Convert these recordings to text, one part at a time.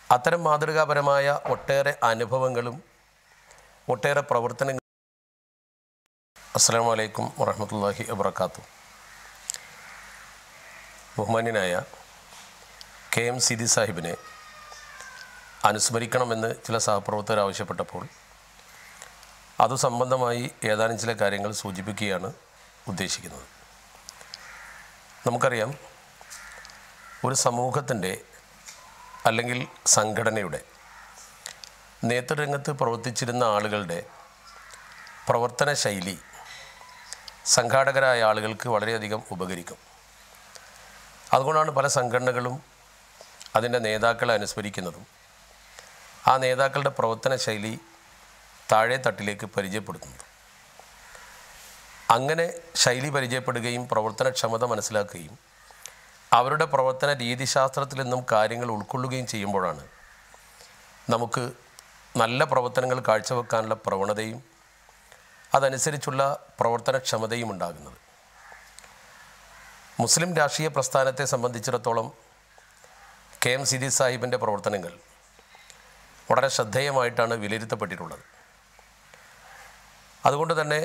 അത്തരം മാതൃകാപരമായ ഒട്ടേറെ അനുഭവങ്ങളും ഒട്ടേറെ പ്രവർത്തനങ്ങളും അസ്സാം വലൈക്കും വറഹമത്തല്ലാഹി വബർക്കാത്തു ബഹുമാന്യനായ കെ എം സിദി സാഹിബിനെ അനുസ്മരിക്കണമെന്ന് ചില സഹപ്രവർത്തകർ ആവശ്യപ്പെട്ടപ്പോൾ അതു സംബന്ധമായി ഏതാനും ചില കാര്യങ്ങൾ സൂചിപ്പിക്കുകയാണ് ഉദ്ദേശിക്കുന്നത് നമുക്കറിയാം ഒരു സമൂഹത്തിൻ്റെ അല്ലെങ്കിൽ സംഘടനയുടെ നേതൃരംഗത്ത് പ്രവർത്തിച്ചിരുന്ന ആളുകളുടെ പ്രവർത്തന ശൈലി സംഘാടകരായ ആളുകൾക്ക് വളരെയധികം ഉപകരിക്കും അതുകൊണ്ടാണ് പല സംഘടനകളും അതിൻ്റെ നേതാക്കളെ അനുസ്മരിക്കുന്നതും ആ നേതാക്കളുടെ പ്രവർത്തന ശൈലി താഴെ തട്ടിലേക്ക് പരിചയപ്പെടുത്തുന്നത് അങ്ങനെ ശൈലി പരിചയപ്പെടുകയും പ്രവർത്തനക്ഷമത മനസ്സിലാക്കുകയും അവരുടെ പ്രവർത്തന രീതിശാസ്ത്രത്തിൽ നിന്നും കാര്യങ്ങൾ ഉൾക്കൊള്ളുകയും ചെയ്യുമ്പോഴാണ് നമുക്ക് നല്ല പ്രവർത്തനങ്ങൾ കാഴ്ചവെക്കാനുള്ള പ്രവണതയും അതനുസരിച്ചുള്ള പ്രവർത്തനക്ഷമതയും ഉണ്ടാകുന്നത് മുസ്ലിം രാഷ്ട്രീയ പ്രസ്ഥാനത്തെ സംബന്ധിച്ചിടത്തോളം കെ എം സിദി സാഹിബിൻ്റെ പ്രവർത്തനങ്ങൾ വളരെ ശ്രദ്ധേയമായിട്ടാണ് വിലയിരുത്തപ്പെട്ടിട്ടുള്ളത് അതുകൊണ്ട് തന്നെ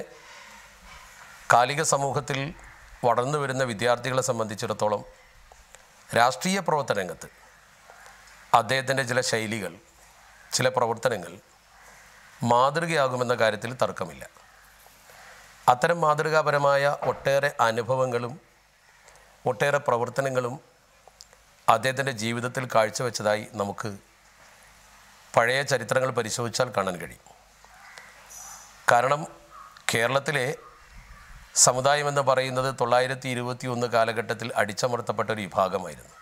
കാലിക സമൂഹത്തിൽ വളർന്നു വരുന്ന വിദ്യാർത്ഥികളെ സംബന്ധിച്ചിടത്തോളം രാഷ്ട്രീയ പ്രവർത്തന രംഗത്ത് അദ്ദേഹത്തിൻ്റെ ചില ശൈലികൾ ചില പ്രവർത്തനങ്ങൾ മാതൃകയാകുമെന്ന കാര്യത്തിൽ തർക്കമില്ല അത്തരം മാതൃകാപരമായ ഒട്ടേറെ അനുഭവങ്ങളും ഒട്ടേറെ പ്രവർത്തനങ്ങളും അദ്ദേഹത്തിൻ്റെ ജീവിതത്തിൽ കാഴ്ചവെച്ചതായി നമുക്ക് പഴയ ചരിത്രങ്ങൾ പരിശോധിച്ചാൽ കാണാൻ കഴിയും കാരണം കേരളത്തിലെ സമുദായം എന്ന് പറയുന്നത് തൊള്ളായിരത്തി ഇരുപത്തി ഒന്ന് കാലഘട്ടത്തിൽ അടിച്ചമർത്തപ്പെട്ട ഒരു വിഭാഗമായിരുന്നു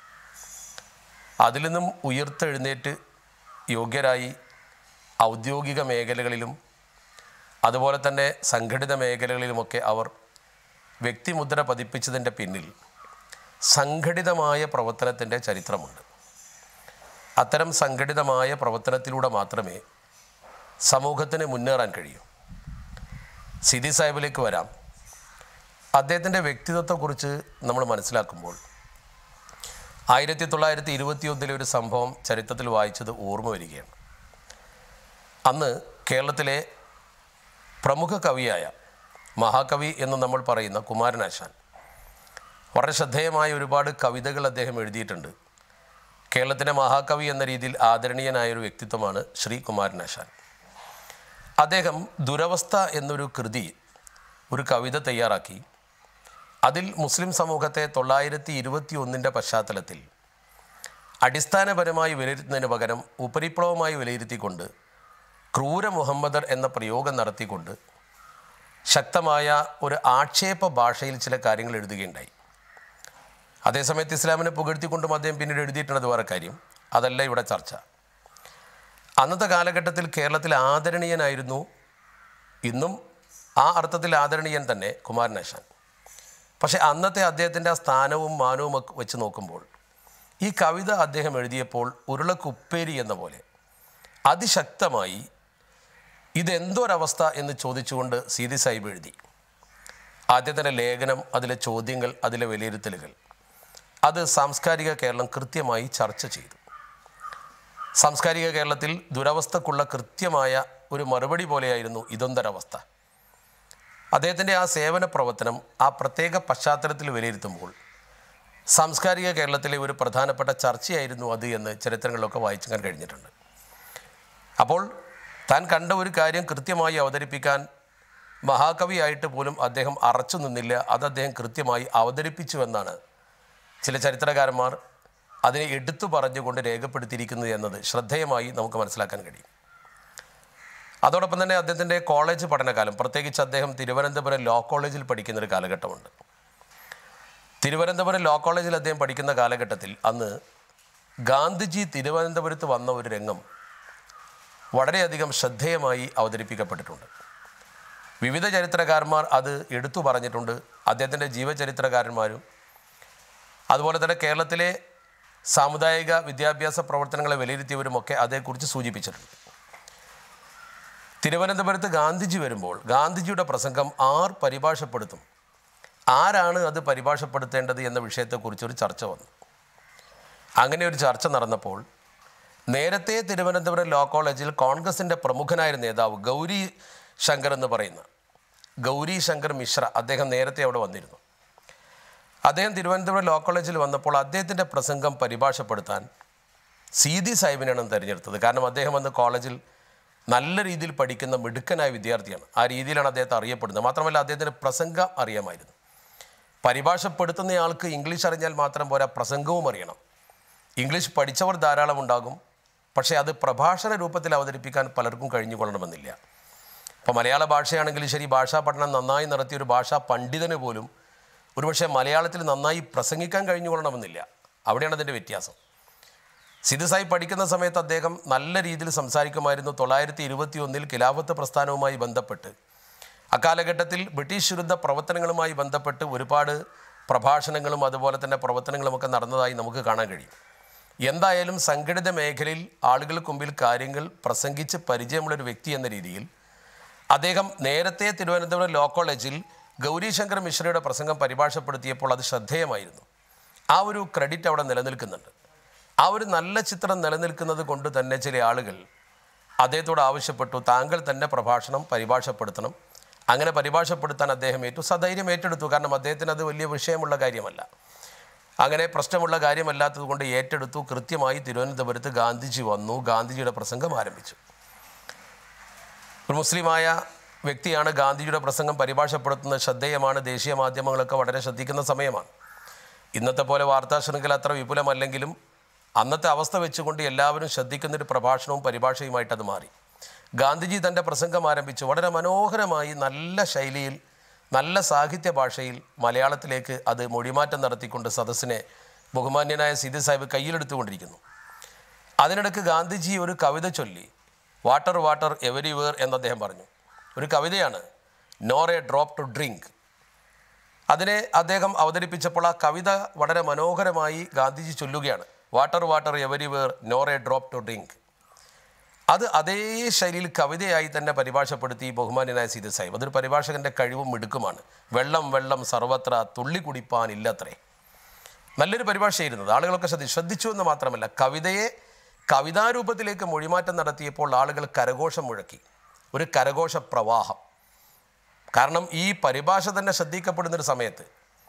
അതിൽ നിന്നും ഉയർത്തെഴുന്നേറ്റ് യോഗ്യരായി ഔദ്യോഗിക മേഖലകളിലും അതുപോലെ തന്നെ സംഘടിത മേഖലകളിലുമൊക്കെ അവർ വ്യക്തിമുദ്ര പതിപ്പിച്ചതിൻ്റെ പിന്നിൽ സംഘടിതമായ പ്രവർത്തനത്തിൻ്റെ ചരിത്രമുണ്ട് അത്തരം സംഘടിതമായ പ്രവർത്തനത്തിലൂടെ മാത്രമേ സമൂഹത്തിന് മുന്നേറാൻ കഴിയൂ സിദി സാഹിബിലേക്ക് വരാം അദ്ദേഹത്തിൻ്റെ വ്യക്തിത്വത്തെക്കുറിച്ച് നമ്മൾ മനസ്സിലാക്കുമ്പോൾ ആയിരത്തി തൊള്ളായിരത്തി ഇരുപത്തി ഒന്നിലെ ഒരു സംഭവം ചരിത്രത്തിൽ വായിച്ചത് ഓർമ്മ വരികയാണ് അന്ന് കേരളത്തിലെ പ്രമുഖ കവിയായ മഹാകവി എന്ന് നമ്മൾ പറയുന്ന കുമാരനാശാൻ വളരെ ശ്രദ്ധേയമായ ഒരുപാട് കവിതകൾ അദ്ദേഹം എഴുതിയിട്ടുണ്ട് കേരളത്തിൻ്റെ മഹാകവി എന്ന രീതിയിൽ ആദരണീയനായ ഒരു വ്യക്തിത്വമാണ് ശ്രീ കുമാരനാശാൻ അദ്ദേഹം ദുരവസ്ഥ എന്നൊരു കൃതി ഒരു കവിത തയ്യാറാക്കി അതിൽ മുസ്ലിം സമൂഹത്തെ തൊള്ളായിരത്തി ഇരുപത്തി ഒന്നിൻ്റെ പശ്ചാത്തലത്തിൽ അടിസ്ഥാനപരമായി വിലയിരുത്തുന്നതിന് പകരം ഉപരിപ്ലവമായി വിലയിരുത്തിക്കൊണ്ട് ക്രൂര മുഹമ്മദർ എന്ന പ്രയോഗം നടത്തിക്കൊണ്ട് ശക്തമായ ഒരു ആക്ഷേപ ഭാഷയിൽ ചില കാര്യങ്ങൾ എഴുതുകയുണ്ടായി അതേസമയത്ത് ഇസ്ലാമിനെ പുകഴ്ത്തിക്കൊണ്ടും അദ്ദേഹം പിന്നീട് എഴുതിയിട്ടുള്ളത് വേറെ കാര്യം അതല്ല ഇവിടെ ചർച്ച അന്നത്തെ കാലഘട്ടത്തിൽ കേരളത്തിൽ ആദരണീയനായിരുന്നു ഇന്നും ആ അർത്ഥത്തിൽ ആദരണീയൻ തന്നെ കുമാരനാശാൻ പക്ഷേ അന്നത്തെ അദ്ദേഹത്തിൻ്റെ ആ സ്ഥാനവും മാനവും ഒക്കെ വെച്ച് നോക്കുമ്പോൾ ഈ കവിത അദ്ദേഹം എഴുതിയപ്പോൾ ഉരുളക്കുപ്പേരി എന്ന പോലെ അതിശക്തമായി ഇതെന്തൊരവസ്ഥ എന്ന് ചോദിച്ചുകൊണ്ട് സീതി സാഹിബ് എഴുതി ആദ്യത്തിൻ്റെ ലേഖനം അതിലെ ചോദ്യങ്ങൾ അതിലെ വിലയിരുത്തലുകൾ അത് സാംസ്കാരിക കേരളം കൃത്യമായി ചർച്ച ചെയ്തു സാംസ്കാരിക കേരളത്തിൽ ദുരവസ്ഥക്കുള്ള കൃത്യമായ ഒരു മറുപടി പോലെയായിരുന്നു ഇതൊന്തരവസ്ഥ അദ്ദേഹത്തിൻ്റെ ആ സേവന പ്രവർത്തനം ആ പ്രത്യേക പശ്ചാത്തലത്തിൽ വിലയിരുത്തുമ്പോൾ സാംസ്കാരിക കേരളത്തിലെ ഒരു പ്രധാനപ്പെട്ട ചർച്ചയായിരുന്നു അത് എന്ന് ചരിത്രങ്ങളിലൊക്കെ വായിച്ചാൻ കഴിഞ്ഞിട്ടുണ്ട് അപ്പോൾ താൻ കണ്ട ഒരു കാര്യം കൃത്യമായി അവതരിപ്പിക്കാൻ മഹാകവിയായിട്ട് പോലും അദ്ദേഹം അറച്ചു നിന്നില്ല അത് അദ്ദേഹം കൃത്യമായി അവതരിപ്പിച്ചു എന്നാണ് ചില ചരിത്രകാരന്മാർ അതിനെ എടുത്തു പറഞ്ഞുകൊണ്ട് രേഖപ്പെടുത്തിയിരിക്കുന്നത് എന്നത് ശ്രദ്ധേയമായി നമുക്ക് മനസ്സിലാക്കാൻ കഴിയും അതോടൊപ്പം തന്നെ അദ്ദേഹത്തിൻ്റെ കോളേജ് പഠനകാലം പ്രത്യേകിച്ച് അദ്ദേഹം തിരുവനന്തപുരം ലോ കോളേജിൽ പഠിക്കുന്ന ഒരു കാലഘട്ടമുണ്ട് തിരുവനന്തപുരം ലോ കോളേജിൽ അദ്ദേഹം പഠിക്കുന്ന കാലഘട്ടത്തിൽ അന്ന് ഗാന്ധിജി തിരുവനന്തപുരത്ത് വന്ന ഒരു രംഗം വളരെയധികം ശ്രദ്ധേയമായി അവതരിപ്പിക്കപ്പെട്ടിട്ടുണ്ട് വിവിധ ചരിത്രകാരന്മാർ അത് എടുത്തു പറഞ്ഞിട്ടുണ്ട് അദ്ദേഹത്തിൻ്റെ ജീവചരിത്രകാരന്മാരും അതുപോലെ തന്നെ കേരളത്തിലെ സാമുദായിക വിദ്യാഭ്യാസ പ്രവർത്തനങ്ങളെ വിലയിരുത്തിയവരുമൊക്കെ അതേക്കുറിച്ച് സൂചിപ്പിച്ചിട്ടുണ്ട് തിരുവനന്തപുരത്ത് ഗാന്ധിജി വരുമ്പോൾ ഗാന്ധിജിയുടെ പ്രസംഗം ആർ പരിഭാഷപ്പെടുത്തും ആരാണ് അത് പരിഭാഷപ്പെടുത്തേണ്ടത് എന്ന വിഷയത്തെക്കുറിച്ചൊരു ചർച്ച വന്നു അങ്ങനെ ഒരു ചർച്ച നടന്നപ്പോൾ നേരത്തെ തിരുവനന്തപുരം ലോ കോളേജിൽ കോൺഗ്രസിൻ്റെ പ്രമുഖനായ നേതാവ് ഗൗരി ശങ്കർ എന്ന് പറയുന്ന ഗൗരി ശങ്കർ മിശ്ര അദ്ദേഹം നേരത്തെ അവിടെ വന്നിരുന്നു അദ്ദേഹം തിരുവനന്തപുരം ലോ കോളേജിൽ വന്നപ്പോൾ അദ്ദേഹത്തിൻ്റെ പ്രസംഗം പരിഭാഷപ്പെടുത്താൻ സീതി സാഹിബിനാണ് തിരഞ്ഞെടുത്തത് കാരണം അദ്ദേഹം അന്ന് കോളേജിൽ നല്ല രീതിയിൽ പഠിക്കുന്ന മിടുക്കനായ വിദ്യാർത്ഥിയാണ് ആ രീതിയിലാണ് അദ്ദേഹത്തെ അറിയപ്പെടുന്നത് മാത്രമല്ല അദ്ദേഹത്തിൻ്റെ പ്രസംഗം അറിയാമായിരുന്നു പരിഭാഷപ്പെടുത്തുന്നയാൾക്ക് ഇംഗ്ലീഷ് അറിഞ്ഞാൽ മാത്രം പോരാ പ്രസംഗവും അറിയണം ഇംഗ്ലീഷ് പഠിച്ചവർ ധാരാളം ഉണ്ടാകും പക്ഷേ അത് പ്രഭാഷണ രൂപത്തിൽ അവതരിപ്പിക്കാൻ പലർക്കും കഴിഞ്ഞുകൊള്ളണമെന്നില്ല ഇപ്പോൾ മലയാള ഭാഷയാണെങ്കിലും ശരി ഭാഷാ പഠനം നന്നായി നടത്തിയ ഒരു ഭാഷാ പണ്ഡിതന് പോലും ഒരുപക്ഷെ മലയാളത്തിൽ നന്നായി പ്രസംഗിക്കാൻ കഴിഞ്ഞുകൊള്ളണമെന്നില്ല അവിടെയാണ് അതിൻ്റെ വ്യത്യാസം സിദ്ധസായി പഠിക്കുന്ന സമയത്ത് അദ്ദേഹം നല്ല രീതിയിൽ സംസാരിക്കുമായിരുന്നു തൊള്ളായിരത്തി ഇരുപത്തി ഒന്നിൽ ഖിലാഫത്ത് പ്രസ്ഥാനവുമായി ബന്ധപ്പെട്ട് അക്കാലഘട്ടത്തിൽ ബ്രിട്ടീഷ് വിരുദ്ധ പ്രവർത്തനങ്ങളുമായി ബന്ധപ്പെട്ട് ഒരുപാട് പ്രഭാഷണങ്ങളും അതുപോലെ തന്നെ പ്രവർത്തനങ്ങളുമൊക്കെ നടന്നതായി നമുക്ക് കാണാൻ കഴിയും എന്തായാലും സംഘടിത മേഖലയിൽ ആളുകൾക്ക് മുമ്പിൽ കാര്യങ്ങൾ പ്രസംഗിച്ച് പരിചയമുള്ളൊരു വ്യക്തി എന്ന രീതിയിൽ അദ്ദേഹം നേരത്തെ തിരുവനന്തപുരം ലോ കോളേജിൽ ഗൗരീശങ്കർ മിശ്രയുടെ പ്രസംഗം പരിഭാഷപ്പെടുത്തിയപ്പോൾ അത് ശ്രദ്ധേയമായിരുന്നു ആ ഒരു ക്രെഡിറ്റ് അവിടെ നിലനിൽക്കുന്നുണ്ട് ആ ഒരു നല്ല ചിത്രം നിലനിൽക്കുന്നത് കൊണ്ട് തന്നെ ചില ആളുകൾ അദ്ദേഹത്തോട് ആവശ്യപ്പെട്ടു താങ്കൾ തന്നെ പ്രഭാഷണം പരിഭാഷപ്പെടുത്തണം അങ്ങനെ പരിഭാഷപ്പെടുത്താൻ അദ്ദേഹം ഏറ്റു സധൈര്യം ഏറ്റെടുത്തു കാരണം അദ്ദേഹത്തിന് അത് വലിയ വിഷയമുള്ള കാര്യമല്ല അങ്ങനെ പ്രശ്നമുള്ള കാര്യമല്ലാത്തത് കൊണ്ട് ഏറ്റെടുത്തു കൃത്യമായി തിരുവനന്തപുരത്ത് ഗാന്ധിജി വന്നു ഗാന്ധിജിയുടെ പ്രസംഗം ആരംഭിച്ചു ഒരു മുസ്ലിമായ വ്യക്തിയാണ് ഗാന്ധിജിയുടെ പ്രസംഗം പരിഭാഷപ്പെടുത്തുന്നത് ശ്രദ്ധേയമാണ് ദേശീയ മാധ്യമങ്ങളൊക്കെ വളരെ ശ്രദ്ധിക്കുന്ന സമയമാണ് ഇന്നത്തെ പോലെ വാർത്താ ശൃംഖല അത്ര വിപുലമല്ലെങ്കിലും അന്നത്തെ അവസ്ഥ വെച്ചുകൊണ്ട് എല്ലാവരും ശ്രദ്ധിക്കുന്നൊരു പ്രഭാഷണവും പരിഭാഷയുമായിട്ട് അത് മാറി ഗാന്ധിജി തൻ്റെ പ്രസംഗം ആരംഭിച്ചു വളരെ മനോഹരമായി നല്ല ശൈലിയിൽ നല്ല സാഹിത്യ ഭാഷയിൽ മലയാളത്തിലേക്ക് അത് മൊഴിമാറ്റം നടത്തിക്കൊണ്ട് സദസ്സിനെ ബഹുമാന്യനായ സിദി സാഹിബ് കയ്യിലെടുത്തുകൊണ്ടിരിക്കുന്നു അതിനിടയ്ക്ക് ഗാന്ധിജി ഒരു കവിത ചൊല്ലി വാട്ടർ വാട്ടർ എവരിവേർ എന്ന് അദ്ദേഹം പറഞ്ഞു ഒരു കവിതയാണ് nor a drop to drink അതിനെ അദ്ദേഹം അവതരിപ്പിച്ചപ്പോൾ ആ കവിത വളരെ മനോഹരമായി ഗാന്ധിജി ചൊല്ലുകയാണ് water water everywhere nor a drop to drink അത് അതേ ശൈലിയിൽ കവിതയായി തന്നെ പരിഭാഷപ്പെടുത്തി ബഹുമാന്യനായ സീത സാഹിബ് അതൊരു പരിഭാഷകൻ്റെ കഴിവും മിടുക്കുമാണ് വെള്ളം വെള്ളം സർവത്ര തുള്ളി കുടിപ്പാൻ ഇല്ലത്രേ നല്ലൊരു പരിഭാഷയായിരുന്നത് ആളുകളൊക്കെ ശ്രദ്ധി ശ്രദ്ധിച്ചു എന്ന് മാത്രമല്ല കവിതയെ കവിതാരൂപത്തിലേക്ക് മൊഴിമാറ്റം നടത്തിയപ്പോൾ ആളുകൾ കരഘോഷം മുഴക്കി ഒരു കരഘോഷ പ്രവാഹം കാരണം ഈ പരിഭാഷ തന്നെ ശ്രദ്ധിക്കപ്പെടുന്നൊരു സമയത്ത്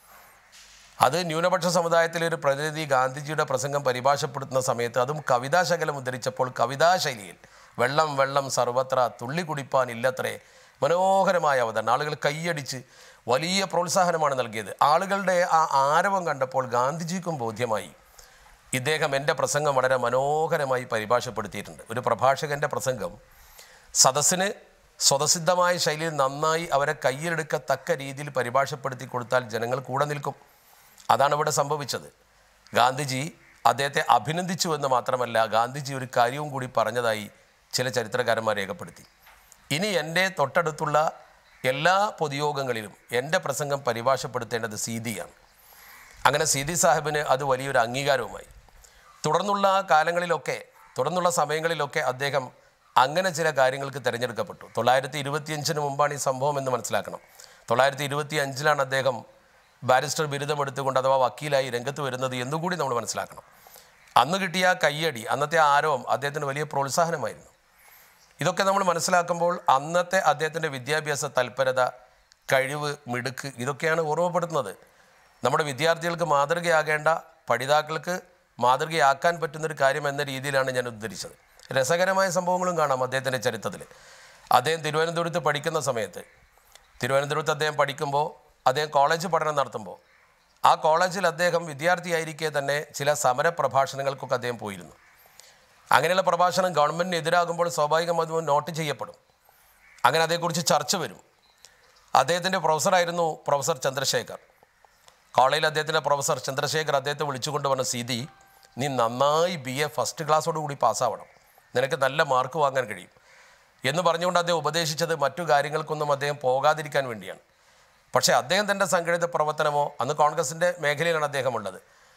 അത് ന്യൂനപക്ഷ സമുദായത്തിലെ ഒരു പ്രതിനിധി ഗാന്ധിജിയുടെ പ്രസംഗം പരിഭാഷപ്പെടുത്തുന്ന സമയത്ത് അതും കവിതാശകലം ഉദ്ധരിച്ചപ്പോൾ കവിതാശൈലിയിൽ വെള്ളം വെള്ളം സർവത്ര തുള്ളി കുടിപ്പാൻ ഇല്ലത്രേ മനോഹരമായ അവതരണം ആളുകൾ കൈയടിച്ച് വലിയ പ്രോത്സാഹനമാണ് നൽകിയത് ആളുകളുടെ ആ ആരവം കണ്ടപ്പോൾ ഗാന്ധിജിക്കും ബോധ്യമായി ഇദ്ദേഹം എൻ്റെ പ്രസംഗം വളരെ മനോഹരമായി പരിഭാഷപ്പെടുത്തിയിട്ടുണ്ട് ഒരു പ്രഭാഷകൻ്റെ പ്രസംഗം സദസ്സിന് സ്വതസിദ്ധമായ ശൈലിയിൽ നന്നായി അവരെ കയ്യിലെടുക്കത്തക്ക രീതിയിൽ പരിഭാഷപ്പെടുത്തി കൊടുത്താൽ ജനങ്ങൾ കൂടെ നിൽക്കും അതാണ് ഇവിടെ സംഭവിച്ചത് ഗാന്ധിജി അദ്ദേഹത്തെ അഭിനന്ദിച്ചു എന്ന് മാത്രമല്ല ഗാന്ധിജി ഒരു കാര്യവും കൂടി പറഞ്ഞതായി ചില ചരിത്രകാരന്മാർ രേഖപ്പെടുത്തി ഇനി എൻ്റെ തൊട്ടടുത്തുള്ള എല്ലാ പൊതുയോഗങ്ങളിലും എൻ്റെ പ്രസംഗം പരിഭാഷപ്പെടുത്തേണ്ടത് സീതിയാണ് അങ്ങനെ സീതി സാഹിബിന് അത് വലിയൊരു അംഗീകാരവുമായി തുടർന്നുള്ള കാലങ്ങളിലൊക്കെ തുടർന്നുള്ള സമയങ്ങളിലൊക്കെ അദ്ദേഹം അങ്ങനെ ചില കാര്യങ്ങൾക്ക് തിരഞ്ഞെടുക്കപ്പെട്ടു തൊള്ളായിരത്തി ഇരുപത്തിയഞ്ചിന് മുമ്പാണ് ഈ സംഭവം എന്ന് മനസ്സിലാക്കണം തൊള്ളായിരത്തി ഇരുപത്തി അഞ്ചിലാണ് അദ്ദേഹം ബാരിസ്റ്റർ ബിരുദം എടുത്തുകൊണ്ട് അഥവാ വക്കീലായി രംഗത്ത് വരുന്നത് എന്നുകൂടി നമ്മൾ മനസ്സിലാക്കണം അന്ന് കിട്ടിയ ആ കയ്യടി അന്നത്തെ ആ ആരവം അദ്ദേഹത്തിന് വലിയ പ്രോത്സാഹനമായിരുന്നു ഇതൊക്കെ നമ്മൾ മനസ്സിലാക്കുമ്പോൾ അന്നത്തെ അദ്ദേഹത്തിൻ്റെ വിദ്യാഭ്യാസ തൽപരത കഴിവ് മിടുക്ക് ഇതൊക്കെയാണ് ഓർമ്മപ്പെടുത്തുന്നത് നമ്മുടെ വിദ്യാർത്ഥികൾക്ക് മാതൃകയാകേണ്ട പഠിതാക്കൾക്ക് മാതൃകയാക്കാൻ പറ്റുന്നൊരു കാര്യം എന്ന രീതിയിലാണ് ഞാൻ ഉദ്ധരിച്ചത് രസകരമായ സംഭവങ്ങളും കാണാം അദ്ദേഹത്തിൻ്റെ ചരിത്രത്തിൽ അദ്ദേഹം തിരുവനന്തപുരത്ത് പഠിക്കുന്ന സമയത്ത് തിരുവനന്തപുരത്ത് അദ്ദേഹം പഠിക്കുമ്പോൾ അദ്ദേഹം കോളേജ് പഠനം നടത്തുമ്പോൾ ആ കോളേജിൽ അദ്ദേഹം വിദ്യാർത്ഥിയായിരിക്കെ തന്നെ ചില സമര പ്രഭാഷണങ്ങൾക്കൊക്കെ അദ്ദേഹം പോയിരുന്നു അങ്ങനെയുള്ള പ്രഭാഷണം ഗവൺമെൻറ്റിന് എതിരാകുമ്പോൾ സ്വാഭാവികമായും അത് നോട്ട് ചെയ്യപ്പെടും അങ്ങനെ അതേക്കുറിച്ച് ചർച്ച വരും അദ്ദേഹത്തിൻ്റെ പ്രൊഫസറായിരുന്നു പ്രൊഫസർ ചന്ദ്രശേഖർ കോളേജിൽ അദ്ദേഹത്തിൻ്റെ പ്രൊഫസർ ചന്ദ്രശേഖർ അദ്ദേഹത്തെ വിളിച്ചുകൊണ്ട് പറഞ്ഞ സീതി നീ നന്നായി ബി എ ഫസ്റ്റ് ക്ലാസ്സോട് കൂടി പാസ്സാവണം നിനക്ക് നല്ല മാർക്ക് വാങ്ങാൻ കഴിയും എന്ന് പറഞ്ഞുകൊണ്ട് അദ്ദേഹം ഉപദേശിച്ചത് മറ്റു കാര്യങ്ങൾക്കൊന്നും അദ്ദേഹം പോകാതിരിക്കാൻ വേണ്ടിയാണ് പക്ഷേ അദ്ദേഹം തൻ്റെ സംഘടിത പ്രവർത്തനമോ അന്ന് കോൺഗ്രസിൻ്റെ മേഖലയിലാണ് അദ്ദേഹം ഉള്ളത്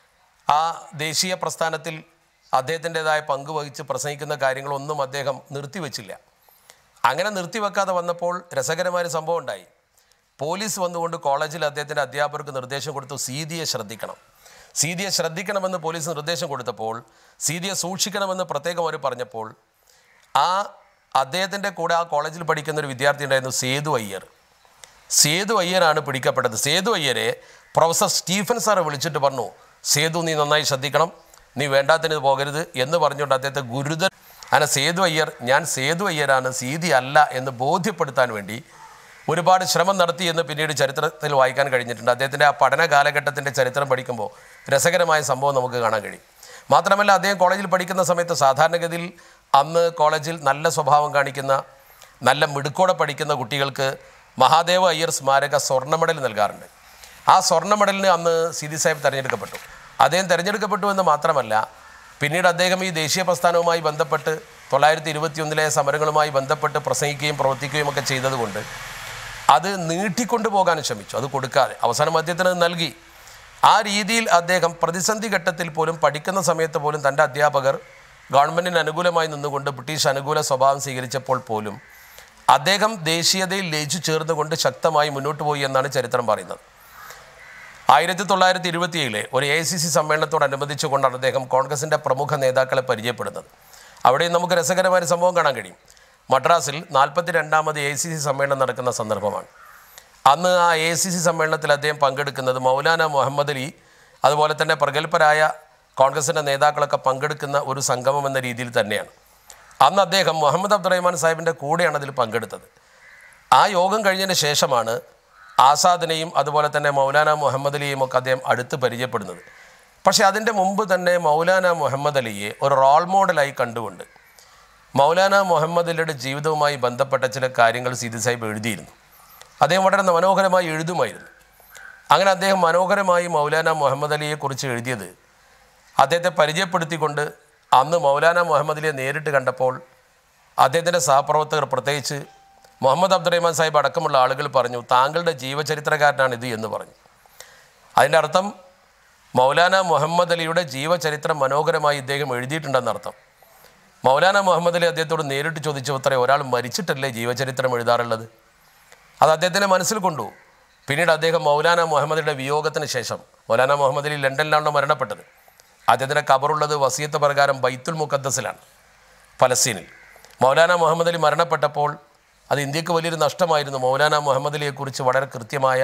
ആ ദേശീയ പ്രസ്ഥാനത്തിൽ അദ്ദേഹത്തിൻ്റെതായ പങ്ക് വഹിച്ച് പ്രസംഗിക്കുന്ന കാര്യങ്ങളൊന്നും അദ്ദേഹം നിർത്തിവെച്ചില്ല അങ്ങനെ നിർത്തിവെക്കാതെ വന്നപ്പോൾ രസകരമായ സംഭവം ഉണ്ടായി പോലീസ് വന്നുകൊണ്ട് കോളേജിൽ അദ്ദേഹത്തിൻ്റെ അധ്യാപകർക്ക് നിർദ്ദേശം കൊടുത്തു സീതിയെ ശ്രദ്ധിക്കണം സീതിയെ ശ്രദ്ധിക്കണമെന്ന് പോലീസ് നിർദ്ദേശം കൊടുത്തപ്പോൾ സീതിയെ സൂക്ഷിക്കണമെന്ന് പ്രത്യേകം അവർ പറഞ്ഞപ്പോൾ ആ അദ്ദേഹത്തിൻ്റെ കൂടെ ആ കോളേജിൽ പഠിക്കുന്ന ഒരു വിദ്യാർത്ഥി ഉണ്ടായിരുന്നു സേതു അയ്യർ സേതു അയ്യരാണ് പിടിക്കപ്പെട്ടത് സേതു അയ്യരെ പ്രൊഫസർ സ്റ്റീഫൻ സാറ് വിളിച്ചിട്ട് പറഞ്ഞു സേതു നീ നന്നായി ശ്രദ്ധിക്കണം നീ വേണ്ടാത്തിന് പോകരുത് എന്ന് പറഞ്ഞുകൊണ്ട് അദ്ദേഹത്തെ ഗുരുതര അങ്ങനെ സേതു അയ്യർ ഞാൻ സേതു അയ്യരാണ് സീതി അല്ല എന്ന് ബോധ്യപ്പെടുത്താൻ വേണ്ടി ഒരുപാട് ശ്രമം നടത്തി എന്ന് പിന്നീട് ചരിത്രത്തിൽ വായിക്കാൻ കഴിഞ്ഞിട്ടുണ്ട് അദ്ദേഹത്തിൻ്റെ ആ പഠന കാലഘട്ടത്തിൻ്റെ ചരിത്രം പഠിക്കുമ്പോൾ രസകരമായ സംഭവം നമുക്ക് കാണാൻ കഴിയും മാത്രമല്ല അദ്ദേഹം കോളേജിൽ പഠിക്കുന്ന സമയത്ത് സാധാരണഗതിയിൽ അന്ന് കോളേജിൽ നല്ല സ്വഭാവം കാണിക്കുന്ന നല്ല മിടുക്കോടെ പഠിക്കുന്ന കുട്ടികൾക്ക് മഹാദേവ അയ്യർ സ്മാരക സ്വർണ്ണ മെഡൽ നൽകാറുണ്ട് ആ സ്വർണ്ണ മെഡലിന് അന്ന് സിദി സാഹിബ് തിരഞ്ഞെടുക്കപ്പെട്ടു അദ്ദേഹം തിരഞ്ഞെടുക്കപ്പെട്ടു എന്ന് മാത്രമല്ല പിന്നീട് അദ്ദേഹം ഈ ദേശീയ പ്രസ്ഥാനവുമായി ബന്ധപ്പെട്ട് തൊള്ളായിരത്തി ഇരുപത്തിയൊന്നിലെ സമരങ്ങളുമായി ബന്ധപ്പെട്ട് പ്രസംഗിക്കുകയും പ്രവർത്തിക്കുകയും ഒക്കെ ചെയ്തതുകൊണ്ട് അത് നീട്ടിക്കൊണ്ടു പോകാൻ ശ്രമിച്ചു അത് കൊടുക്കാതെ അവസാനം അദ്ദേഹത്തിന് അത് നൽകി ആ രീതിയിൽ അദ്ദേഹം പ്രതിസന്ധി ഘട്ടത്തിൽ പോലും പഠിക്കുന്ന സമയത്ത് പോലും തൻ്റെ അധ്യാപകർ ഗവൺമെൻറ്റിന് അനുകൂലമായി നിന്നുകൊണ്ട് ബ്രിട്ടീഷ് അനുകൂല സ്വഭാവം സ്വീകരിച്ചപ്പോൾ പോലും അദ്ദേഹം ദേശീയതയിൽ ലയിച്ചു ചേർന്നുകൊണ്ട് ശക്തമായി മുന്നോട്ട് പോയി എന്നാണ് ചരിത്രം പറയുന്നത് ആയിരത്തി തൊള്ളായിരത്തി ഇരുപത്തിയേഴിലെ ഒരു എ സി സി സമ്മേളനത്തോടനുബന്ധിച്ചുകൊണ്ടാണ് അദ്ദേഹം കോൺഗ്രസിൻ്റെ പ്രമുഖ നേതാക്കളെ പരിചയപ്പെടുന്നത് അവിടെ നമുക്ക് രസകരമായ ഒരു സംഭവം കാണാൻ കഴിയും മദ്രാസിൽ നാൽപ്പത്തി രണ്ടാമത് എ സി സി സമ്മേളനം നടക്കുന്ന സന്ദർഭമാണ് അന്ന് ആ എ സി സി സമ്മേളനത്തിൽ അദ്ദേഹം പങ്കെടുക്കുന്നത് മൗലാന മുഹമ്മദ് അലി അതുപോലെ തന്നെ പ്രഗത്ഭരായ കോൺഗ്രസിൻ്റെ നേതാക്കളൊക്കെ പങ്കെടുക്കുന്ന ഒരു സംഗമം എന്ന രീതിയിൽ തന്നെയാണ് അന്ന് അദ്ദേഹം മുഹമ്മദ് അബ്ദുറഹ്മാൻ സാഹിബിൻ്റെ കൂടെയാണ് അതിൽ പങ്കെടുത്തത് ആ യോഗം കഴിഞ്ഞതിന് ശേഷമാണ് ആസാദിനെയും അതുപോലെ തന്നെ മൗലാന മുഹമ്മദ് അലിയെയും ഒക്കെ അദ്ദേഹം അടുത്ത് പരിചയപ്പെടുന്നത് പക്ഷേ അതിൻ്റെ മുമ്പ് തന്നെ മൗലാന മുഹമ്മദ് അലിയെ ഒരു റോൾ മോഡലായി കണ്ടുകൊണ്ട് മൗലാന മുഹമ്മദ് അലിയുടെ ജീവിതവുമായി ബന്ധപ്പെട്ട ചില കാര്യങ്ങൾ സീതി സാഹിബ് എഴുതിയിരുന്നു അദ്ദേഹം വളരെ മനോഹരമായി എഴുതുമായിരുന്നു അങ്ങനെ അദ്ദേഹം മനോഹരമായി മൗലാന മുഹമ്മദ് അലിയെക്കുറിച്ച് എഴുതിയത് അദ്ദേഹത്തെ പരിചയപ്പെടുത്തിക്കൊണ്ട് അന്ന് മൗലാന മുഹമ്മദ് അലിയെ നേരിട്ട് കണ്ടപ്പോൾ അദ്ദേഹത്തിൻ്റെ സഹപ്രവർത്തകർ പ്രത്യേകിച്ച് മുഹമ്മദ് അബ്ദുറഹ്മാൻ സാഹിബ് അടക്കമുള്ള ആളുകൾ പറഞ്ഞു താങ്കളുടെ ജീവചരിത്രകാരനാണ് ഇത് എന്ന് പറഞ്ഞു അതിൻ്റെ അർത്ഥം മൗലാന മുഹമ്മദ് അലിയുടെ ജീവചരിത്രം മനോഹരമായി ഇദ്ദേഹം എഴുതിയിട്ടുണ്ടെന്നർത്ഥം മൗലാന മുഹമ്മദ് അലി അദ്ദേഹത്തോട് നേരിട്ട് ചോദിച്ചു അത്രേ ഒരാൾ മരിച്ചിട്ടല്ലേ ജീവചരിത്രം എഴുതാറുള്ളത് അത് അദ്ദേഹത്തിൻ്റെ മനസ്സിൽ കൊണ്ടു പിന്നീട് അദ്ദേഹം മൗലാന മുഹമ്മദിയുടെ വിയോഗത്തിന് ശേഷം മൗലാന മുഹമ്മദ് അലി ലണ്ടനിലാണ് മരണപ്പെട്ടത് അദ്ദേഹത്തിൻ്റെ കബറുള്ളത് വസീയത്ത് പ്രകാരം ബൈത്തുൽ മുഖദ്ദസിലാണ് ഫലസ്തീനിൽ മൗലാന മുഹമ്മദ് അലി മരണപ്പെട്ടപ്പോൾ അത് ഇന്ത്യക്ക് വലിയൊരു നഷ്ടമായിരുന്നു മൗലാന മുഹമ്മദ് അലിയെക്കുറിച്ച് വളരെ കൃത്യമായ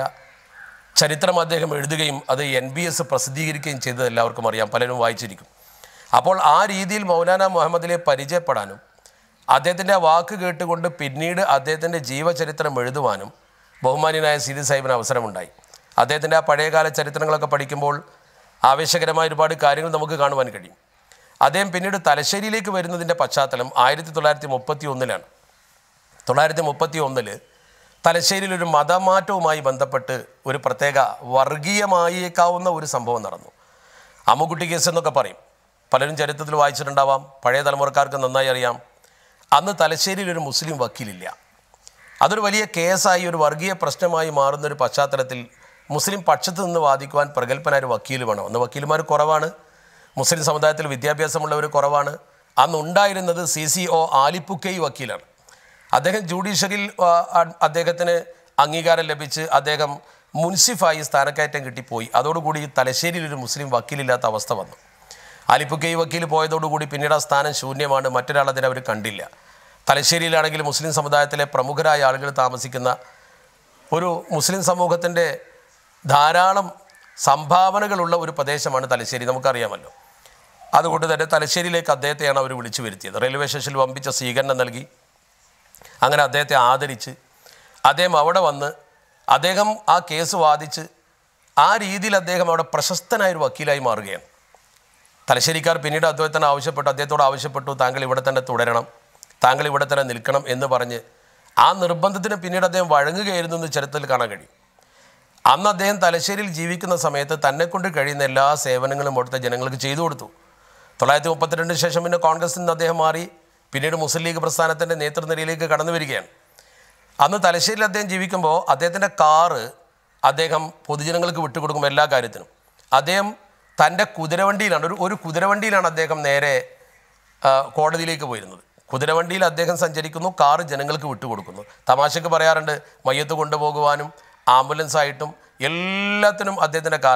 ചരിത്രം അദ്ദേഹം എഴുതുകയും അത് എൻ ബി എസ് പ്രസിദ്ധീകരിക്കുകയും ചെയ്തത് എല്ലാവർക്കും അറിയാം പലരും വായിച്ചിരിക്കും അപ്പോൾ ആ രീതിയിൽ മൗലാന മുഹമ്മദ് അലിയെ പരിചയപ്പെടാനും അദ്ദേഹത്തിൻ്റെ ആ വാക്ക് കേട്ടുകൊണ്ട് പിന്നീട് അദ്ദേഹത്തിൻ്റെ ജീവചരിത്രം എഴുതുവാനും ബഹുമാന്യനായ സീതി സാഹിബിന് അവസരമുണ്ടായി അദ്ദേഹത്തിൻ്റെ ആ പഴയകാല ചരിത്രങ്ങളൊക്കെ പഠിക്കുമ്പോൾ ആവേശകരമായ ഒരുപാട് കാര്യങ്ങൾ നമുക്ക് കാണുവാൻ കഴിയും അദ്ദേഹം പിന്നീട് തലശ്ശേരിയിലേക്ക് വരുന്നതിൻ്റെ പശ്ചാത്തലം ആയിരത്തി തൊള്ളായിരത്തി മുപ്പത്തി ഒന്നിലാണ് തൊള്ളായിരത്തി മുപ്പത്തി ഒന്നില് തലശ്ശേരിയിൽ ഒരു മതമാറ്റവുമായി ബന്ധപ്പെട്ട് ഒരു പ്രത്യേക വർഗീയമായേക്കാവുന്ന ഒരു സംഭവം നടന്നു അമ്മുക്കുട്ടി കേസ് എന്നൊക്കെ പറയും പലരും ചരിത്രത്തിൽ വായിച്ചിട്ടുണ്ടാവാം പഴയ തലമുറക്കാർക്ക് നന്നായി അറിയാം അന്ന് തലശ്ശേരിയിൽ ഒരു മുസ്ലിം വക്കീലില്ല അതൊരു വലിയ കേസായി ഒരു വർഗീയ പ്രശ്നമായി മാറുന്ന ഒരു പശ്ചാത്തലത്തിൽ മുസ്ലിം പക്ഷത്ത് നിന്ന് വാദിക്കുവാൻ പ്രഗത്ഭനായ ഒരു വക്കീൽ വേണം അന്ന് വക്കീൽമാർ കുറവാണ് മുസ്ലിം സമുദായത്തിൽ വിദ്യാഭ്യാസമുള്ളവർ കുറവാണ് അന്ന് ഉണ്ടായിരുന്നത് സി സി ഒ ആലിപ്പുക്കൈ വക്കീലാണ് അദ്ദേഹം ജുഡീഷ്യറിയിൽ ആ, അ- അദ്ദേഹത്തിന് അംഗീകാരം ലഭിച്ച് അദ്ദേഹം മുൻസിഫായി സ്ഥാനക്കയറ്റം കിട്ടിപ്പോയി അതോടുകൂടി ഈ തലശ്ശേരിയിൽ ഒരു മുസ്ലിം വക്കീലില്ലാത്ത അവസ്ഥ വന്നു ആലിപ്പുക്കൈ വക്കീൽ പോയതോടുകൂടി പിന്നീട് ആ സ്ഥാനം ശൂന്യമാണ് മറ്റൊരാൾ അതിനെ അവർ കണ്ടില്ല തലശ്ശേരിയിലാണെങ്കിൽ മുസ്ലിം സമുദായത്തിലെ പ്രമുഖരായ ആളുകൾ താമസിക്കുന്ന ഒരു മുസ്ലിം സമൂഹത്തിൻ്റെ ധാരാളം സംഭാവനകളുള്ള ഒരു പ്രദേശമാണ് തലശ്ശേരി നമുക്കറിയാമല്ലോ അതുകൊണ്ട് തന്നെ തലശ്ശേരിയിലേക്ക് അദ്ദേഹത്തെയാണ് അവർ വിളിച്ചു വരുത്തിയത് റെയിൽവേ സ്റ്റേഷനിൽ വമ്പിച്ച സ്വീകരണം നൽകി അങ്ങനെ അദ്ദേഹത്തെ ആദരിച്ച് അദ്ദേഹം അവിടെ വന്ന് അദ്ദേഹം ആ കേസ് വാദിച്ച് ആ രീതിയിൽ അദ്ദേഹം അവിടെ പ്രശസ്തനായ ഒരു വക്കീലായി മാറുകയാണ് തലശ്ശേരിക്കാർ പിന്നീട് അദ്ദേഹത്തിന് ആവശ്യപ്പെട്ടു അദ്ദേഹത്തോട് ആവശ്യപ്പെട്ടു താങ്കൾ ഇവിടെ തന്നെ തുടരണം താങ്കൾ ഇവിടെ തന്നെ നിൽക്കണം എന്ന് പറഞ്ഞ് ആ നിർബന്ധത്തിന് പിന്നീട് അദ്ദേഹം വഴങ്ങുകയായിരുന്നു എന്ന് ചരിത്രത്തിൽ കാണാൻ കഴിയും അന്ന് അദ്ദേഹം തലശ്ശേരിയിൽ ജീവിക്കുന്ന സമയത്ത് തന്നെ കൊണ്ട് കഴിയുന്ന എല്ലാ സേവനങ്ങളും അവിടുത്തെ ജനങ്ങൾക്ക് ചെയ്തു കൊടുത്തു തൊള്ളായിരത്തി മുപ്പത്തിരണ്ടിന് ശേഷം പിന്നെ കോൺഗ്രസിൽ നിന്ന് അദ്ദേഹം മാറി പിന്നീട് മുസ്ലിം ലീഗ് പ്രസ്ഥാനത്തിൻ്റെ നേതൃനിരയിലേക്ക് കടന്നു വരികയാണ് അന്ന് തലശ്ശേരിയിൽ അദ്ദേഹം ജീവിക്കുമ്പോൾ അദ്ദേഹത്തിൻ്റെ കാറ് അദ്ദേഹം പൊതുജനങ്ങൾക്ക് വിട്ടുകൊടുക്കും എല്ലാ കാര്യത്തിനും അദ്ദേഹം തൻ്റെ കുതിരവണ്ടിയിലാണ് ഒരു ഒരു കുതിരവണ്ടിയിലാണ് അദ്ദേഹം നേരെ ആ, കോടതിയിലേക്ക് പോയിരുന്നത് കുതിരവണ്ടിയിൽ അദ്ദേഹം സഞ്ചരിക്കുന്നു കാറ് ജനങ്ങൾക്ക് വിട്ടുകൊടുക്കുന്നു തമാശക്ക് പറയാറുണ്ട് മയ്യത്ത് കൊണ്ടുപോകുവാനും ആംബുലൻസ് ആയിട്ടും എല്ലാത്തിനും അദ്ദേഹത്തിൻ്റെ കാറാണ്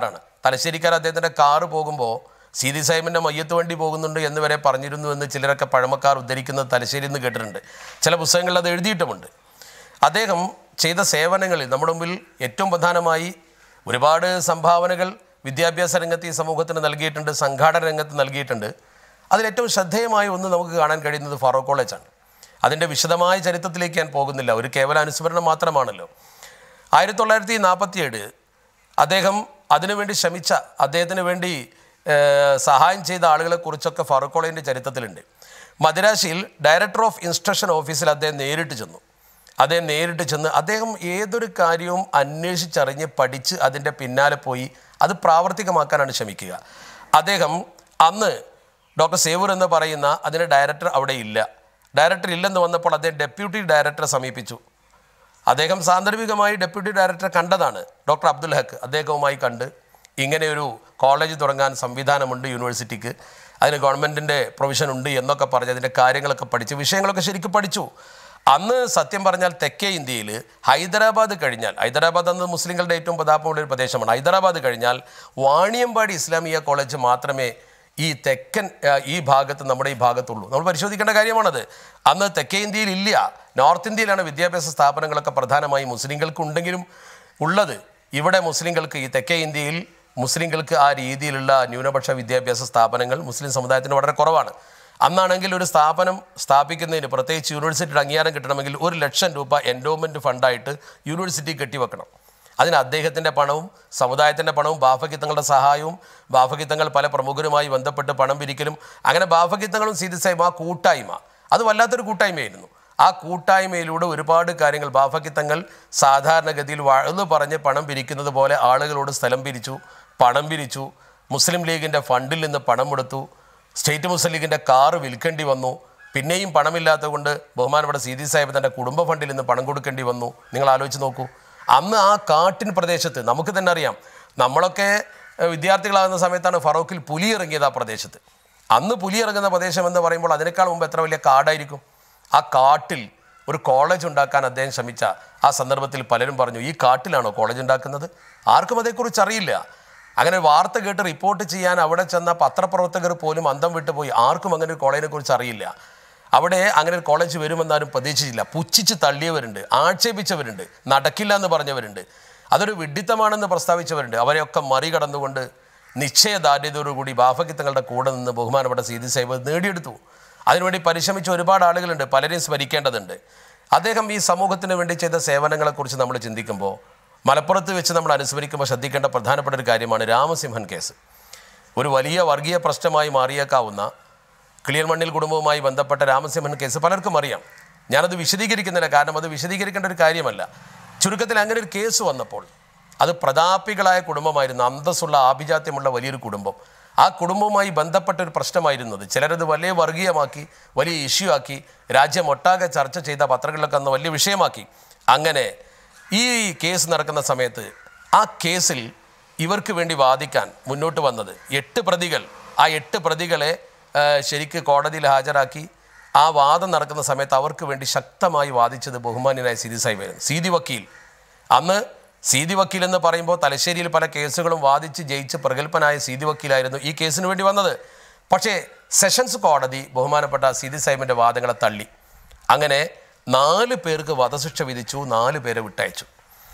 തലശ്ശേരിക്കാർ അദ്ദേഹത്തിൻ്റെ കാറ് പോകുമ്പോൾ സീതി സാഹിബിൻ്റെ മയ്യത്ത് വണ്ടി പോകുന്നുണ്ട് എന്ന് വരെ പറഞ്ഞിരുന്നു എന്ന് ചിലരൊക്കെ പഴമക്കാർ ഉദ്ധരിക്കുന്നത് തലശ്ശേരിയിൽ നിന്ന് കേട്ടിട്ടുണ്ട് ചില പുസ്തകങ്ങളിൽ അത് എഴുതിയിട്ടുമുണ്ട് അദ്ദേഹം ചെയ്ത സേവനങ്ങളിൽ നമ്മുടെ മുമ്പിൽ ഏറ്റവും പ്രധാനമായി ഒരുപാട് സംഭാവനകൾ വിദ്യാഭ്യാസ രംഗത്ത് ഈ സമൂഹത്തിന് നൽകിയിട്ടുണ്ട് സംഘാടന രംഗത്ത് നൽകിയിട്ടുണ്ട് അതിലേറ്റവും ശ്രദ്ധേയമായ ഒന്ന് നമുക്ക് കാണാൻ കഴിയുന്നത് ഫാറൂഖ് കോളേജാണ് അതിൻ്റെ വിശദമായ ചരിത്രത്തിലേക്ക് ഞാൻ പോകുന്നില്ല ഒരു കേവല അനുസ്മരണം മാത്രമാണല്ലോ ആയിരത്തി തൊള്ളായിരത്തി നാൽപ്പത്തിയേഴ് അദ്ദേഹം അതിനുവേണ്ടി ശ്രമിച്ച അദ്ദേഹത്തിന് വേണ്ടി ഏഹ്, സഹായം ചെയ്ത ആളുകളെക്കുറിച്ചൊക്കെ ഫാറൂഖ് കോളേജിൻ്റെ ചരിത്രത്തിലുണ്ട് മദിരാശിയിൽ ഡയറക്ടർ ഓഫ് ഇൻസ്ട്രക്ഷൻ ഓഫീസിൽ അദ്ദേഹം നേരിട്ട് ചെന്നു അദ്ദേഹം നേരിട്ട് ചെന്ന് അദ്ദേഹം ഏതൊരു കാര്യവും അന്വേഷിച്ചറിഞ്ഞ് പഠിച്ച് അതിൻ്റെ പിന്നാലെ പോയി അത് പ്രാവർത്തികമാക്കാനാണ് ശ്രമിക്കുക അദ്ദേഹം അന്ന് ഡോക്ടർ സേവൂർ എന്ന് പറയുന്ന അതിൻ്റെ ഡയറക്ടർ അവിടെ ഇല്ല ഡയറക്ടർ ഇല്ലെന്ന് വന്നപ്പോൾ അദ്ദേഹം ഡെപ്യൂട്ടി ഡയറക്ടറെ സമീപിച്ചു അദ്ദേഹം സാന്ദർഭികമായി ഡെപ്യൂട്ടി ഡയറക്ടറെ കണ്ടതാണ് ഡോക്ടർ അബ്ദുൽ ഹക്ക് അദ്ദേഹവുമായി കണ്ട് ഇങ്ങനെയൊരു കോളേജ് തുടങ്ങാൻ സംവിധാനമുണ്ട് യൂണിവേഴ്സിറ്റിക്ക് അതിന് ഗവൺമെൻറ്റിൻ്റെ പ്രൊവിഷൻ ഉണ്ട് എന്നൊക്കെ പറഞ്ഞ് അതിൻ്റെ കാര്യങ്ങളൊക്കെ പഠിച്ച് വിഷയങ്ങളൊക്കെ ശരിക്കും പഠിച്ചു അന്ന് സത്യം പറഞ്ഞാൽ തെക്കേ ഇന്ത്യയിൽ ഹൈദരാബാദ് കഴിഞ്ഞാൽ ഹൈദരാബാദ് അന്ന് മുസ്ലിങ്ങളുടെ ഏറ്റവും പ്രതാപമുള്ള ഒരു പ്രദേശമാണ് ഹൈദരാബാദ് കഴിഞ്ഞാൽ വാണിയമ്പാടി ഇസ്ലാമിയ കോളേജ് മാത്രമേ ഈ തെക്കൻ ആ, ഈ ഭാഗത്ത് നമ്മുടെ ഈ ഭാഗത്തുള്ളൂ നമ്മൾ പരിശോധിക്കേണ്ട കാര്യമാണത് അന്ന് തെക്കേ ഇന്ത്യയിൽ ഇല്ല നോർത്ത് ഇന്ത്യയിലാണ് വിദ്യാഭ്യാസ സ്ഥാപനങ്ങളൊക്കെ പ്രധാനമായും മുസ്ലിങ്ങൾക്ക് ഉണ്ടെങ്കിലും ഉള്ളത് ഇവിടെ മുസ്ലിങ്ങൾക്ക് ഈ തെക്കേ ഇന്ത്യയിൽ മുസ്ലിങ്ങൾക്ക് ആ രീതിയിലുള്ള ന്യൂനപക്ഷ വിദ്യാഭ്യാസ സ്ഥാപനങ്ങൾ മുസ്ലിം സമുദായത്തിന് വളരെ കുറവാണ് അന്നാണെങ്കിൽ ഒരു സ്ഥാപനം സ്ഥാപിക്കുന്നതിന് പ്രത്യേകിച്ച് യൂണിവേഴ്സിറ്റിയുടെ അംഗീകാരം കിട്ടണമെങ്കിൽ ഒരു ലക്ഷം രൂപ എൻഡോമെൻറ്റ് ഫണ്ടായിട്ട് യൂണിവേഴ്സിറ്റി കെട്ടിവെക്കണം അതിന് അദ്ദേഹത്തിൻ്റെ പണവും സമുദായത്തിൻ്റെ പണവും ബാഫഗിത്തങ്ങളുടെ സഹായവും ബാഫഗിത്തങ്ങൾ പല പ്രമുഖരുമായി ബന്ധപ്പെട്ട് പണം പിരിക്കലും അങ്ങനെ ബാഫഗിത്തങ്ങളും സീതി സാഹിബ് ആ കൂട്ടായ്മ അത് വല്ലാത്തൊരു കൂട്ടായ്മയായിരുന്നു ആ കൂട്ടായ്മയിലൂടെ ഒരുപാട് കാര്യങ്ങൾ ബാഫഗിത്തങ്ങൾ സാധാരണഗതിയിൽ വഴുതു പറഞ്ഞ് പണം പിരിക്കുന്നത് പോലെ ആളുകളോട് സ്ഥലം പിരിച്ചു പണം പിരിച്ചു മുസ്ലിം ലീഗിൻ്റെ ഫണ്ടിൽ നിന്ന് പണം എടുത്തു സ്റ്റേറ്റ് മുസ്ലിം ലീഗിൻ്റെ കാറ് വിൽക്കേണ്ടി വന്നു പിന്നെയും പണമില്ലാത്തത് കൊണ്ട് ബഹുമാനപ്പെട്ട സീതി സാഹിബ് തൻ്റെ കുടുംബ ഫണ്ടിൽ നിന്ന് പണം കൊടുക്കേണ്ടി വന്നു നിങ്ങൾ ആലോചിച്ച് നോക്കൂ അന്ന് ആ കാട്ടിൻ പ്രദേശത്ത് നമുക്ക് തന്നെ അറിയാം നമ്മളൊക്കെ ഏഹ്, വിദ്യാർത്ഥികളാകുന്ന സമയത്താണ് ഫറോക്കിൽ പുലി ഇറങ്ങിയത് ആ പ്രദേശത്ത് അന്ന് പുലി ഇറങ്ങുന്ന പ്രദേശം എന്ന് പറയുമ്പോൾ അതിനേക്കാൾ മുമ്പ് എത്ര വലിയ കാടായിരിക്കും ആ കാട്ടിൽ ഒരു കോളേജ് ഉണ്ടാക്കാൻ അദ്ദേഹം ശ്രമിച്ച ആ സന്ദർഭത്തിൽ പലരും പറഞ്ഞു ഈ കാട്ടിലാണോ കോളേജ് ഉണ്ടാക്കുന്നത് ആർക്കും അതേക്കുറിച്ച് അറിയില്ല അങ്ങനെ വാർത്ത കേട്ട് റിപ്പോർട്ട് ചെയ്യാൻ അവിടെ ചെന്ന പത്രപ്രവർത്തകർ പോലും അന്തം വിട്ടുപോയി ആർക്കും അങ്ങനെ ഒരു കോളേജിനെ കുറിച്ച് അറിയില്ല അവിടെ അങ്ങനെ ഒരു കോളേജ് വരുമെന്നാരും പ്രതീക്ഷിച്ചില്ല പുച്ഛിച്ച് തള്ളിയവരുണ്ട് ആക്ഷേപിച്ചവരുണ്ട് നടക്കില്ല എന്ന് പറഞ്ഞവരുണ്ട് അതൊരു വിഡ്ഢിത്തമാണെന്ന് പ്രസ്താവിച്ചവരുണ്ട് അവരെയൊക്കെ മറികടന്നുകൊണ്ട് നിശ്ചയദാർഢ്യതയോടുകൂടി ബാഫക്കിത്തങ്ങളുടെ കൂടെ നിന്ന് ബഹുമാനപ്പെട്ട സീതി സാഹിബ് നേടിയെടുത്തു അതിനുവേണ്ടി പരിശ്രമിച്ച ഒരുപാട് ആളുകളുണ്ട് പലരെയും സ്മരിക്കേണ്ടതുണ്ട് അദ്ദേഹം ഈ സമൂഹത്തിന് വേണ്ടി ചെയ്ത സേവനങ്ങളെക്കുറിച്ച് നമ്മൾ ചിന്തിക്കുമ്പോൾ മലപ്പുറത്ത് വെച്ച് നമ്മൾ അനുസ്മരിക്കുമ്പോൾ ശ്രദ്ധിക്കേണ്ട പ്രധാനപ്പെട്ട ഒരു കാര്യമാണ് രാമസിംഹൻ കേസ് ഒരു വലിയ വർഗീയ പ്രശ്നമായി മാറിയേക്കാവുന്ന കിളിയൽമണ്ണിൽ കുടുംബവുമായി ബന്ധപ്പെട്ട രാമസിംഹൻ കേസ് പലർക്കും അറിയാം ഞാനത് വിശദീകരിക്കുന്നില്ല കാരണം അത് വിശദീകരിക്കേണ്ട ഒരു കാര്യമല്ല ചുരുക്കത്തിൽ അങ്ങനെ ഒരു കേസ് വന്നപ്പോൾ അത് പ്രതാപികളായ കുടുംബമായിരുന്നു അന്തസ്സുള്ള ആഭിജാത്യമുള്ള വലിയൊരു കുടുംബം ആ കുടുംബവുമായി ബന്ധപ്പെട്ട ഒരു പ്രശ്നമായിരുന്നത് ചിലരത് വലിയ വർഗീയമാക്കി വലിയ ഇഷ്യൂ ആക്കി രാജ്യമൊട്ടാകെ ചർച്ച ചെയ്ത പത്രങ്ങളിലൊക്കെ അന്ന് വലിയ വിഷയമാക്കി അങ്ങനെ ഈ കേസ് നടക്കുന്ന സമയത്ത് ആ കേസിൽ ഇവർക്ക് വേണ്ടി വാദിക്കാൻ മുന്നോട്ട് വന്നത് എട്ട് പ്രതികൾ ആ എട്ട് പ്രതികളെ ആ, ശരിക്ക് കോടതിയിൽ ഹാജരാക്കി ആ വാദം നടക്കുന്ന സമയത്ത് അവർക്ക് വേണ്ടി ശക്തമായി വാദിച്ചത് ബഹുമാന്യനായ സീതി സാഹിബായിരുന്നു സീതി വക്കീൽ അന്ന് സീതി വക്കീൽ എന്ന് പറയുമ്പോൾ തലശ്ശേരിയിൽ പല കേസുകളും വാദിച്ച് ജയിച്ച് പ്രഗത്ഭനായ സീതി വക്കീലായിരുന്നു ഈ കേസിന് വേണ്ടി വന്നത് പക്ഷേ സെഷൻസ് കോടതി ബഹുമാനപ്പെട്ട സീതി സാഹിബിൻ്റെ വാദങ്ങളെ തള്ളി അങ്ങനെ നാല് പേർക്ക് വധശിക്ഷ വിധിച്ചു നാല് പേരെ വിട്ടയച്ചു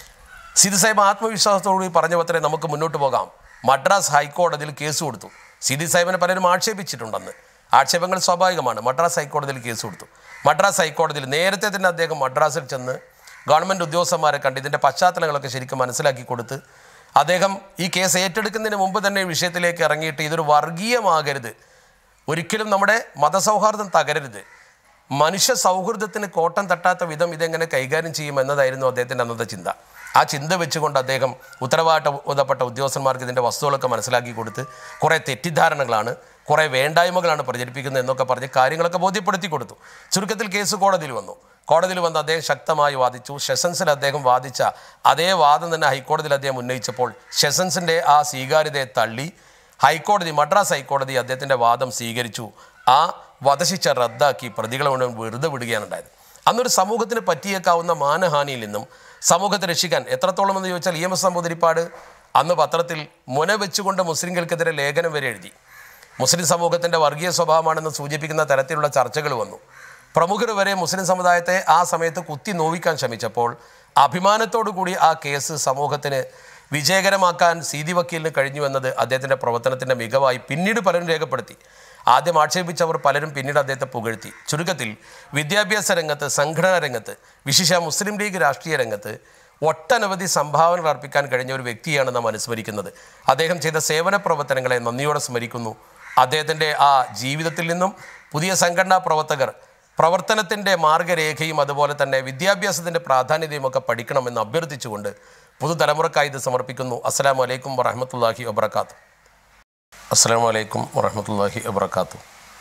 സിദി സാഹിബ് ആത്മവിശ്വാസത്തോടുകൂടി പറഞ്ഞ പത്രേ നമുക്ക് മുന്നോട്ട് പോകാം മദ്രാസ് ഹൈക്കോടതിയിൽ കേസ് കൊടുത്തു സിദി സാഹിബിനെ പലരും ആക്ഷേപിച്ചിട്ടുണ്ടെന്ന് ആക്ഷേപങ്ങൾ സ്വാഭാവികമാണ് മദ്രാസ് ഹൈക്കോടതിയിൽ കേസ് കൊടുത്തു മദ്രാസ് ഹൈക്കോടതിയിൽ നേരത്തെ തന്നെ അദ്ദേഹം മദ്രാസിൽ ചെന്ന് ഗവൺമെൻറ് ഉദ്യോഗസ്ഥന്മാരെ കണ്ട് ഇതിൻ്റെ പശ്ചാത്തലങ്ങളൊക്കെ ശരിക്കും മനസ്സിലാക്കി കൊടുത്ത് അദ്ദേഹം ഈ കേസ് ഏറ്റെടുക്കുന്നതിന് മുമ്പ് തന്നെ ഈ വിഷയത്തിലേക്ക് ഇറങ്ങിയിട്ട് ഇതൊരു വർഗീയമാകരുത് ഒരിക്കലും നമ്മുടെ മതസൗഹാർദ്ദം തകരരുത് മനുഷ്യ സൗഹൃദത്തിന് കോട്ടം തട്ടാത്ത വിധം ഇതെങ്ങനെ കൈകാര്യം ചെയ്യും എന്നതായിരുന്നു അദ്ദേഹത്തിൻ്റെ അന്നത്തെ ചിന്ത ആ ചിന്ത വെച്ചുകൊണ്ട് അദ്ദേഹം ഉത്തരവാദിത്തപ്പെട്ട ഉദ്യോഗസ്ഥന്മാർക്ക് ഇതിൻ്റെ വസ്തുക്കളൊക്കെ മനസ്സിലാക്കി കൊടുത്ത് കുറേ തെറ്റിദ്ധാരണകളാണ് കുറേ വേണ്ടായ്മകളാണ് പ്രചരിപ്പിക്കുന്നത് എന്നൊക്കെ പറഞ്ഞ് കാര്യങ്ങളൊക്കെ ബോധ്യപ്പെടുത്തി കൊടുത്തു ചുരുക്കത്തിൽ കേസ് കോടതിയിൽ വന്നു കോടതിയിൽ വന്ന് അദ്ദേഹം ശക്തമായി വാദിച്ചു സെഷൻസിൽ അദ്ദേഹം വാദിച്ച അതേ വാദം തന്നെ ഹൈക്കോടതിയിൽ അദ്ദേഹം ഉന്നയിച്ചപ്പോൾ സെഷൻസിൻ്റെ ആ സ്വീകാര്യതയെ തള്ളി ഹൈക്കോടതി മദ്രാസ് ഹൈക്കോടതി അദ്ദേഹത്തിൻ്റെ വാദം സ്വീകരിച്ചു ആ വധശിക്ഷ റദ്ദാക്കി പ്രതികളെ മുഴുവൻ വെറുതെ വിടുകയാണ് ഉണ്ടായത് അന്നൊരു സമൂഹത്തിന് പറ്റിയേക്കാവുന്ന മാനഹാനിയിൽ നിന്നും സമൂഹത്തെ രക്ഷിക്കാൻ എത്രത്തോളം എന്ന് ചോദിച്ചാൽ ഇ എം എസ് നമ്പൂതിരിപ്പാട് അന്ന് പത്രത്തിൽ മുന വെച്ചുകൊണ്ട് മുസ്ലിങ്ങൾക്കെതിരെ ലേഖനം വരെ എഴുതി മുസ്ലിം സമൂഹത്തിൻ്റെ വർഗീയ സ്വഭാവമാണെന്ന് സൂചിപ്പിക്കുന്ന തരത്തിലുള്ള ചർച്ചകൾ വന്നു പ്രമുഖർ വരെ മുസ്ലിം സമുദായത്തെ ആ സമയത്ത് കുത്തി നോവിക്കാൻ ശ്രമിച്ചപ്പോൾ അഭിമാനത്തോടു കൂടി ആ കേസ് സമൂഹത്തിന് വിജയകരമാക്കാൻ സീതി വക്കീലിന് കഴിഞ്ഞു എന്നത് അദ്ദേഹത്തിൻ്റെ പ്രവർത്തനത്തിൻ്റെ മികവായി പിന്നീട് പലരും രേഖപ്പെടുത്തി ആദ്യം ആക്ഷേപിച്ചവർ പലരും പിന്നീട് അദ്ദേഹത്തെ പുകഴ്ത്തി ചുരുക്കത്തിൽ വിദ്യാഭ്യാസ രംഗത്ത് സംഘടനാ രംഗത്ത് വിശിഷ്ട മുസ്ലിം ലീഗ് രാഷ്ട്രീയ രംഗത്ത് ഒട്ടനവധി സംഭാവനകൾ അർപ്പിക്കാൻ കഴിഞ്ഞ ഒരു വ്യക്തിയാണ് നാം അനുസ്മരിക്കുന്നത് അദ്ദേഹം ചെയ്ത സേവന പ്രവർത്തനങ്ങളെ നന്ദിയോടെ സ്മരിക്കുന്നു അദ്ദേഹത്തിൻ്റെ ആ ജീവിതത്തിൽ നിന്നും പുതിയ സംഘടനാ പ്രവർത്തകർ പ്രവർത്തനത്തിൻ്റെ മാർഗരേഖയും അതുപോലെ തന്നെ വിദ്യാഭ്യാസത്തിൻ്റെ പ്രാധാന്യതയും ഒക്കെ പഠിക്കണമെന്ന് അഭ്യർത്ഥിച്ചുകൊണ്ട് പുതുതലമുറക്കായി ഇത് സമർപ്പിക്കുന്നു അസ്സാം വലൈക്കും വറഹമത്തല്ലാഹി വബർക്കാത്തു അസ്സാം വലൈക്കും വറഹമത്തല്ലാഹി വബർക്കാത്തു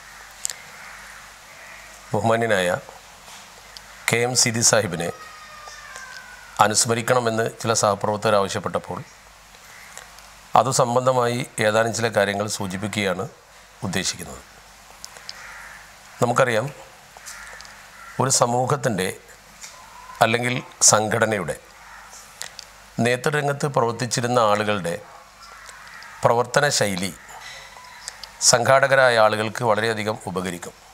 ബഹുമാന്യനായ കെ എം സിദി സാഹിബിനെ അനുസ്മരിക്കണമെന്ന് ചില സഹപ്രവർത്തകർ ആവശ്യപ്പെട്ടപ്പോൾ അതു സംബന്ധമായി ഏതാനും ചില കാര്യങ്ങൾ സൂചിപ്പിക്കുകയാണ് ഉദ്ദേശിക്കുന്നത് നമുക്കറിയാം ഒരു സമൂഹത്തിൻ്റെ അല്ലെങ്കിൽ സംഘടനയുടെ നേതൃരംഗത്ത് പ്രവർത്തിച്ചിരുന്ന ആളുകളുടെ പ്രവർത്തന ശൈലി സംഘാടകരായ ആളുകൾക്ക് വളരെയധികം ഉപകരിക്കും